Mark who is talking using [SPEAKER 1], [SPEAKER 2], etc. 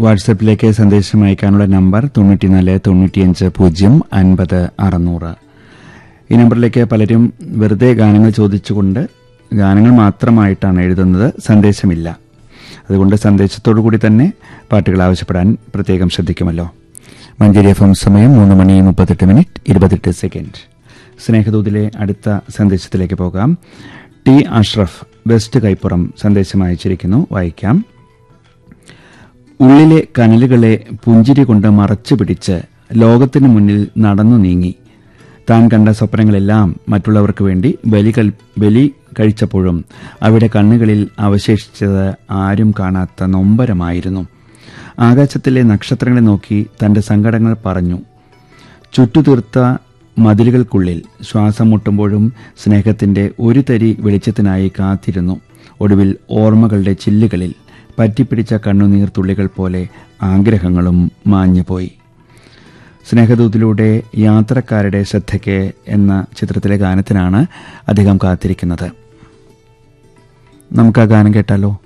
[SPEAKER 1] വാട്സപ്പിലേക്ക് സന്ദേശം അയക്കാനുള്ള നമ്പർ തൊണ്ണൂറ്റിനാല് തൊണ്ണൂറ്റിയഞ്ച് പൂജ്യം അൻപത് അറുന്നൂറ് ഈ നമ്പറിലേക്ക് പലരും വെറുതെ ഗാനങ്ങൾ ചോദിച്ചുകൊണ്ട് ഗാനങ്ങൾ മാത്രമായിട്ടാണ് എഴുതുന്നത് സന്ദേശമില്ല അതുകൊണ്ട് സന്ദേശത്തോടു കൂടി തന്നെ പാട്ടുകൾ ആവശ്യപ്പെടാൻ പ്രത്യേകം ശ്രദ്ധിക്കുമല്ലോ മഞ്ചേരി എഫ് എം സമയം മൂന്ന് മണി മുപ്പത്തെട്ട് മിനിറ്റ് ഇരുപത്തെട്ട് സെക്കൻഡ് സ്നേഹദൂതിലെ അടുത്ത സന്ദേശത്തിലേക്ക് പോകാം ടി അഷ്റഫ് വെസ്റ്റ് കൈപ്പുറം സന്ദേശം അയച്ചിരിക്കുന്നു വായിക്കാം ഉള്ളിലെ കനലുകളെ പുഞ്ചിരി കൊണ്ട് മറച്ചു പിടിച്ച് ലോകത്തിനു മുന്നിൽ നടന്നു നീങ്ങി താൻ കണ്ട സ്വപ്നങ്ങളെല്ലാം മറ്റുള്ളവർക്ക് വേണ്ടി ബലി കൽ ബലി കഴിച്ചപ്പോഴും അവിടെ കണ്ണുകളിൽ അവശേഷിച്ചത് ആരും കാണാത്ത നൊമ്പരമായിരുന്നു ആകാശത്തിലെ നക്ഷത്രങ്ങളെ നോക്കി തന്റെ സങ്കടങ്ങൾ പറഞ്ഞു ചുറ്റുതീർത്ത മതിലുകൾക്കുള്ളിൽ ശ്വാസം മുട്ടുമ്പോഴും സ്നേഹത്തിന്റെ ഒരു തരി വെളിച്ചത്തിനായി കാത്തിരുന്നു ഒടുവിൽ ഓർമ്മകളുടെ ചില്ലുകളിൽ പറ്റിപ്പിടിച്ച കണ്ണുനീർ തുള്ളികൾ പോലെ ആഗ്രഹങ്ങളും മാഞ്ഞുപോയി സ്നേഹദൂതിലൂടെ യാത്രക്കാരുടെ ശ്രദ്ധയ്ക്ക് എന്ന ചിത്രത്തിലെ ഗാനത്തിനാണ് അദ്ദേഹം കാത്തിരിക്കുന്നത് നമുക്ക് ആ ഗാനം കേട്ടാലോ